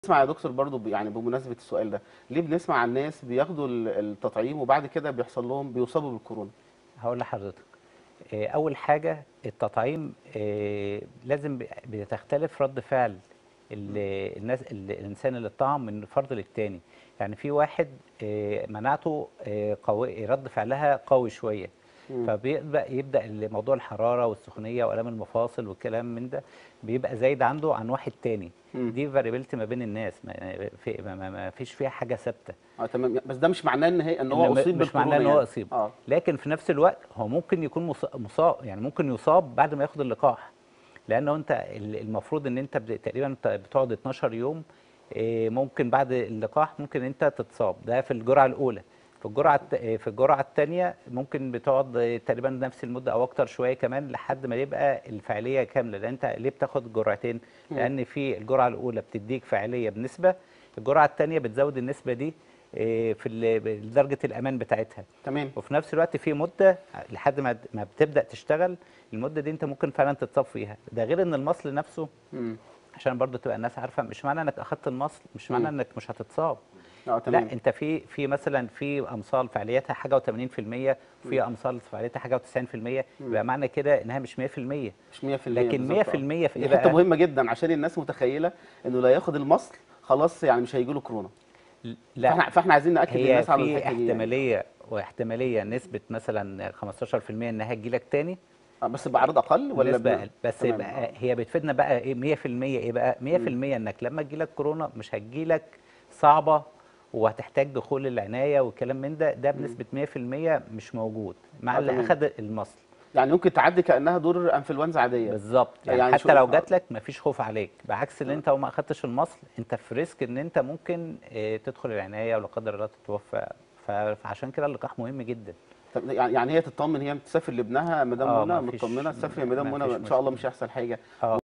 بنسمع يا دكتور برضو ب- يعني بمناسبه السؤال ده ليه بنسمع عن ناس بياخدوا ال- التطعيم وبعد كده بيحصل لهم بيصابوا بالكورونا هقول لحضرتك آه، اول حاجه التطعيم آه، لازم ب- بتختلف رد فعل ال- الناس ال- الانسان اللي اتطعم من فرد للتاني يعني في واحد آه، مناعته آه، قوي رد فعلها قوي شويه مم. فبيبدا يبدا موضوع الحراره والسخونيه والام المفاصل والكلام من ده بيبقى زايد عنده عن واحد تاني مم. دي فاريبيلتي ما بين الناس ما, في ما, ما, ما فيش فيها حاجه ثابته اه تمام بس ده مش معناه ان هي ان هو إن م- اصيب مش بالكورونا معناه ان هو يعني. اصيب اه لكن في نفس الوقت هو ممكن يكون مص- مصاب يعني ممكن يصاب بعد ما ياخد اللقاح لانه انت ال- المفروض ان انت بت- تقريبا انت بتقعد 12 يوم إيه، ممكن بعد اللقاح ممكن انت تتصاب ده في الجرعه الاولى في الجرعه الت- إيه، في الجرعه الثانيه ممكن بتقعد إيه، تقريبا نفس المده او اكتر شويه كمان لحد ما يبقى الفاعليه كامله لان انت ليه بتاخد جرعتين لان في الجرعه الاولى بتديك فاعليه بنسبه الجرعه الثانيه بتزود النسبه دي إيه، في ال- درجه الامان بتاعتها تمام وفي نفس الوقت في مده لحد ما ما بتبدا تشتغل المده دي انت ممكن فعلا تتصاب فيها ده غير ان المصل نفسه مم. عشان برضو تبقى الناس عارفه مش معنى انك اخدت المصل مش معنى مم. انك مش هتصاب اه تمام لا انت في في مثلا في امصال فعاليتها حاجه و80% وفي امصال فعاليتها حاجه و90% يبقى معنى كده انها مش 100% مش 100% لكن 100% بالظبط، في آه. ايه دي حته بقى؟ مهمه جدا عشان الناس متخيله انه لا ياخد المصل خلاص يعني مش هيجي له كورونا لا فاحنا فاحنا عايزين ناكد هي للناس على في الحته دي يعني. احتماليه واحتماليه نسبه مثلا 15% انها تجيلك تاني آه، بس بعرض اقل ولا نسبة ب- أقل. بس تمام، يبقى آه. هي بتفيدنا بقى ايه 100% ايه بقى 100% انك لما تجيلك كورونا مش هتجيلك صعبه وهتحتاج دخول العنايه والكلام من ده ده بنسبه 100% مش موجود مع آه، اللي تمام. اخذ المصل يعني ممكن تعدي كانها دور انفلونزا عاديه بالظبط يعني, يعني حتى شو- لو آه. جات لك مفيش خوف عليك بعكس ان انت لو ما اخدتش المصل انت في ريسك ان انت ممكن اه تدخل العنايه ولا قدر الله تتوفى ف- فعشان كده اللقاح مهم جدا طب يعني يعني هي تطمن هي تسافر لابنها مدام آه، منى مفيش- مطمنه تسافر يا مدام منى مفيش ان شاء الله مشكلة. مش هيحصل حاجه اه